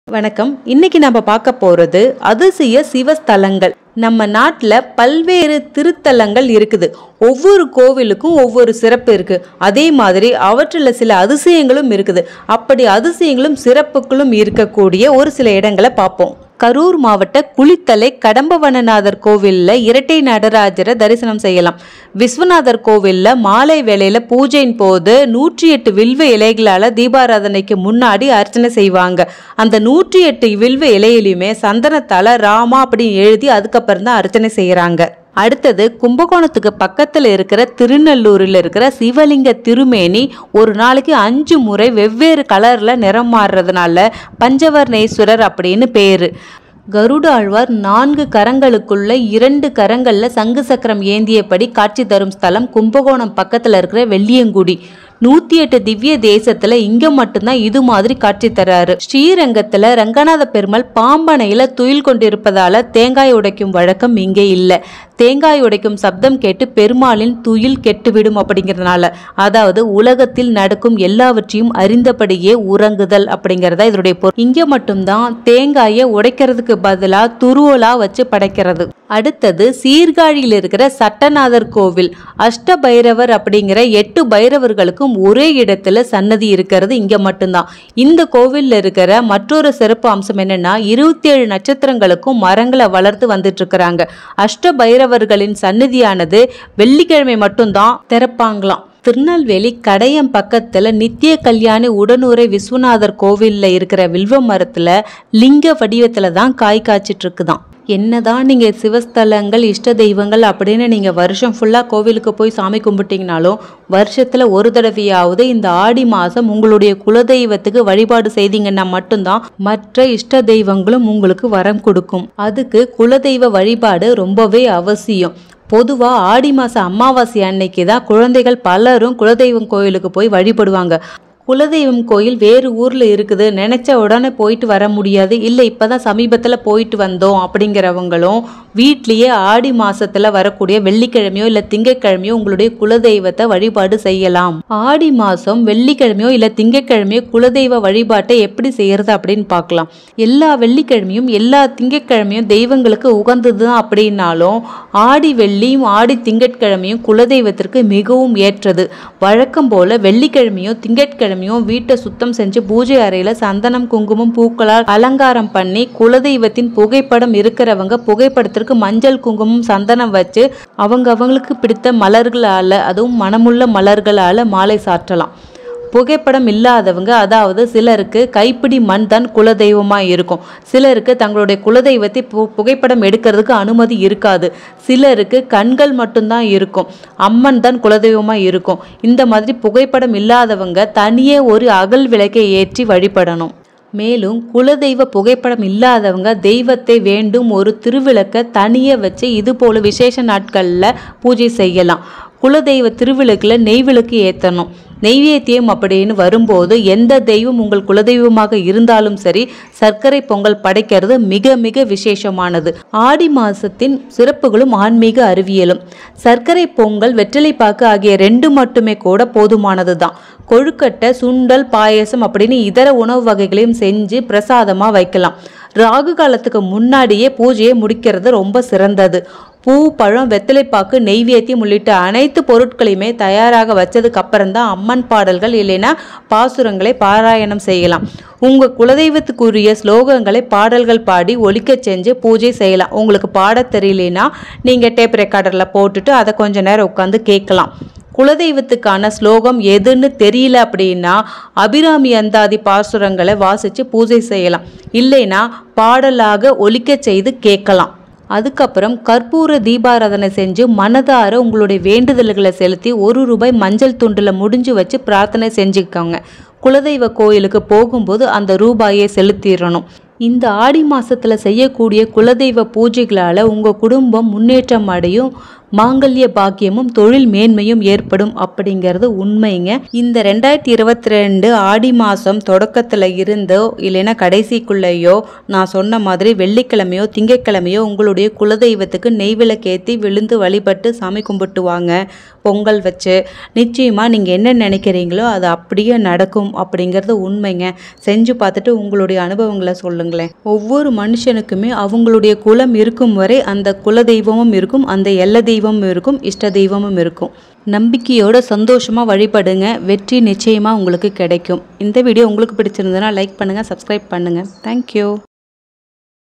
வணக்கம் இன்னைக்கு நம்ம பார்க்க போறது அதிசய சிவஸ்தலங்கள் நம்ம நாட்டில் பல்வேறு திருத்தலங்கள் இருக்குது ஒவ்வொரு கோவிலுக்கும் ஒவ்வொரு சிறப்பு இருக்கு அதே மாதிரி அவற்றில் சில அதிசயங்களும் இருக்குது அப்படி அதிசயங்களும் சிறப்புகளும் இருக்கக்கூடிய ஒரு சில இடங்களை பார்ப்போம் கரூர் மாவட்ட குளித்தலை கடம்பவனநாதர் கோவில்ல இரட்டை நடராஜரை தரிசனம் செய்யலாம் விஸ்வநாதர் கோவில்ல மாலை வேளையில பூஜையின் போது நூற்றி எட்டு வில்வ இலைகளால தீபாராதனைக்கு முன்னாடி அர்ச்சனை செய்வாங்க அந்த நூற்றி எட்டு வில்வ இலையிலுமே சந்தனத்தால ராமா அப்படின்னு எழுதி அதுக்கப்புறம் தான் அர்ச்சனை செய்யறாங்க அடுத்தது கும்பகோணத்துக்கு பக்கத்தில் இருக்கிற திருநெல்லூரில் இருக்கிற சிவலிங்க திருமேனி ஒரு நாளைக்கு அஞ்சு முறை வெவ்வேறு கலரில் நிறம் மாறுறதுனால பஞ்சவர்ணேஸ்வரர் அப்படின்னு பேர் கருட ஆழ்வார் நான்கு கரங்களுக்குள்ள இரண்டு கரங்கள்ல சங்கு சக்கரம் ஏந்தியபடி காட்சி தரும் ஸ்தலம் கும்பகோணம் பக்கத்துல இருக்கிற வெள்ளியங்குடி நூத்தி எட்டு திவ்ய தேசத்துல இங்க மட்டும்தான் இது மாதிரி காட்சி தராரு ஸ்ரீரங்கத்துல ரங்கநாத பெருமாள் பாம்பனையில துயில் கொண்டிருப்பதால தேங்காய் உடைக்கும் வழக்கம் இங்கே இல்ல தேங்காய் உடைக்கும் சப்தம் கேட்டு பெருமாளின் துயில் கெட்டுவிடும் அப்படிங்கிறதுனால அதாவது உலகத்தில் நடக்கும் எல்லாவற்றையும் அறிந்தபடியே உறங்குதல் அப்படிங்கறதா இதனுடைய பொருள் இங்க மட்டும்தான் தேங்காயை உடைக்கிறதுக்கு பதிலா துருவலா வச்சு படைக்கிறது அடுத்தது சீர்காழியில் இருக்கிற சட்டநாதர் கோவில் அஷ்ட பைரவர் அப்படிங்கிற எட்டு பைரவர்களுக்கும் ஒரே இடத்துல சன்னதி இருக்கிறது இங்க மட்டும்தான் இந்த கோவில்ல இருக்கிற மற்றொரு சிறப்பு அம்சம் என்னன்னா இருபத்தி ஏழு நட்சத்திரங்களுக்கும் மரங்களை வளர்த்து வந்துட்டு இருக்கிறாங்க அஷ்ட பைரவர்களின் சன்னதியானது வெள்ளிக்கிழமை மட்டும்தான் திறப்பாங்களாம் திருநெல்வேலி கடையம் பக்கத்துல நித்திய கல்யாணி உடனுரை விஸ்வநாதர் கோவில்ல இருக்கிற வில்வ மரத்துல லிங்க வடிவத்துல தான் காய் காய்ச்சிட்டு இருக்குதாம் என்னதான் நீங்க சிவஸ்தலங்கள் இஷ்ட தெய்வங்கள் அப்படின்னு நீங்க வருஷம் ஃபுல்லா கோவிலுக்கு போய் சாமி கும்பிட்டீங்கனாலும் வருஷத்துல ஒரு தடவையாவது இந்த ஆடி மாசம் உங்களுடைய குலதெய்வத்துக்கு வழிபாடு செய்தீங்கன்னா மட்டும்தான் மற்ற இஷ்ட தெய்வங்களும் உங்களுக்கு வரம் கொடுக்கும் அதுக்கு குலதெய்வ வழிபாடு ரொம்பவே அவசியம் பொதுவாக ஆடி மாதம் அமாவாசை அன்னைக்கு தான் குழந்தைகள் பலரும் குலதெய்வம் கோயிலுக்கு போய் வழிபடுவாங்க குலதெய்வம் கோயில் வேறு ஊரில் இருக்குது நினச்ச உடனே போயிட்டு வர முடியாது இல்லை இப்போ தான் சமீபத்தில் போயிட்டு வந்தோம் அப்படிங்கிறவங்களும் வீட்லேயே ஆடி மாசத்துல வரக்கூடிய வெள்ளிக்கிழமையோ இல்லை திங்கட்கிழமையோ உங்களுடைய குலதெய்வத்தை வழிபாடு செய்யலாம் ஆடி மாதம் வெள்ளிக்கிழமையோ இல்லை திங்கட்கிழமையோ குலதெய்வ வழிபாட்டை எப்படி செய்யறது அப்படின்னு பார்க்கலாம் எல்லா வெள்ளிக்கிழமையும் எல்லா திங்கட்கிழமையும் தெய்வங்களுக்கு உகந்தது தான் அப்படின்னாலும் ஆடி வெள்ளியும் ஆடி திங்கட்கிழமையும் குலதெய்வத்திற்கு மிகவும் ஏற்றது வழக்கம் போல வெள்ளிக்கிழமையும் திங்கட்கிழமையும் வீட்டை சுத்தம் செஞ்சு பூஜை அறையில சந்தனம் குங்குமம் பூக்களால் அலங்காரம் பண்ணி குலதெய்வத்தின் புகைப்படம் இருக்கிறவங்க புகைப்படத்திற்கு மஞ்சள் குங்குமம் சந்தனம் வச்சு அவங்க அவங்களுக்கு பிடித்த மலர்களால அதுவும் மனமுள்ள மலர்களால மாலை சாற்றலாம் புகைப்படம் இல்லாதவங்க அதாவது சிலருக்கு கைப்பிடி மண் தான் குலதெய்வமாக இருக்கும் சிலருக்கு தங்களுடைய குலதெய்வத்தை பு புகைப்படம் எடுக்கிறதுக்கு அனுமதி இருக்காது சிலருக்கு கண்கள் மட்டும்தான் இருக்கும் அம்மன் தான் குலதெய்வமாக இருக்கும் இந்த மாதிரி புகைப்படம் இல்லாதவங்க தனியே ஒரு அகல் விளக்கை ஏற்றி வழிபடணும் மேலும் குலதெய்வ புகைப்படம் இல்லாதவங்க தெய்வத்தை வேண்டும் ஒரு திருவிளக்க தனியே வச்சு இது போல விசேஷ நாட்களில் பூஜை செய்யலாம் குலதெய்வ திருவிளக்கில் நெய்விளக்கு ஏற்றணும் நெய்வேத்தியம் அப்படின்னு வரும்போது எந்த தெய்வம் உங்கள் குலதெய்வமாக இருந்தாலும் சரி சர்க்கரை பொங்கல் படைக்கிறது மிக மிக விசேஷமானது ஆடி மாசத்தின் சிறப்புகளும் ஆன்மீக அறிவியலும் சர்க்கரை பொங்கல் வெற்றிலைப்பாக்கு ஆகிய ரெண்டு மட்டுமே கூட போதுமானது தான் கொழுக்கட்டை சுண்டல் பாயசம் அப்படின்னு இதர உணவு வகைகளையும் செஞ்சு பிரசாதமாக வைக்கலாம் ராகு காலத்துக்கு முன்னாடியே பூஜையை முடிக்கிறது ரொம்ப சிறந்தது பூ பழம் வெத்தலைப்பாக்கு நெய்வேத்தியம் உள்ளிட்ட அனைத்து பொருட்களையுமே தயாராக வச்சதுக்கு அப்புறம் தான் அம்மன் பாடல்கள் இல்லைன்னா பாசுரங்களை பாராயணம் செய்யலாம் உங்கள் குலதெய்வத்துக்குரிய ஸ்லோகங்களை பாடல்கள் பாடி ஒலிக்க செஞ்சு பூஜை செய்யலாம் உங்களுக்கு பாடத் தெரியலனா நீங்கள் டேப் ரெக்கார்டரில் போட்டுட்டு அதை கொஞ்ச நேரம் உட்காந்து கேட்கலாம் குலதெய்வத்துக்கான ஸ்லோகம் எதுன்னு தெரியல அப்படின்னா அபிராமி அந்தாதி பாசுரங்களை வாசித்து பூஜை செய்யலாம் இல்லைன்னா பாடலாக ஒலிக்க செய்து கேட்கலாம் அதுக்கப்புறம் கற்பூர தீபாராதனை செஞ்சு மனதார உங்களுடைய வேண்டுதல்களை செலுத்தி ஒரு ரூபாய் மஞ்சள் துண்டில் முடிஞ்சு வச்சு பிரார்த்தனை செஞ்சுக்கோங்க குலதெய்வ கோயிலுக்கு போகும்போது அந்த ரூபாயை செலுத்திடணும் இந்த ஆடி மாசத்துல செய்யக்கூடிய குலதெய்வ பூஜைகளால் உங்கள் குடும்பம் முன்னேற்றம் அடையும் மாங்கல்ய பாக்கியமும் தொழில் மேன்மையும் ஏற்படும் அப்படிங்கிறது உண்மைங்க இந்த ரெண்டாயிரத்தி இருபத்தி ரெண்டு ஆடி மாதம் தொடக்கத்தில் இருந்தோ இல்லைன்னா கடைசிக்குள்ளேயோ நான் சொன்ன மாதிரி வெள்ளிக்கிழமையோ திங்கட்கிழமையோ உங்களுடைய குலதெய்வத்துக்கு நெய் விளக்கேற்றி விழுந்து வழிபட்டு சாமி கும்பிட்டு வாங்க பொங்கல் வச்சு நிச்சயமாக நீங்கள் என்ன நினைக்கிறீங்களோ அது அப்படியே நடக்கும் அப்படிங்கிறது உண்மைங்க செஞ்சு பார்த்துட்டு உங்களுடைய அனுபவங்களை சொல்லுங்களேன் ஒவ்வொரு மனுஷனுக்குமே அவங்களுடைய குலம் இருக்கும் வரை அந்த குல தெய்வமும் இருக்கும் அந்த எல்ல தெய்வமும் இருக்கும் இஷ்ட தெய்வமும் இருக்கும் நம்பிக்கையோட சந்தோஷமாக வழிபடுங்க வெற்றி நிச்சயமாக உங்களுக்கு கிடைக்கும் இந்த வீடியோ உங்களுக்கு பிடிச்சிருந்ததுன்னா லைக் பண்ணுங்கள் சப்ஸ்கிரைப் பண்ணுங்கள் தேங்க்யூ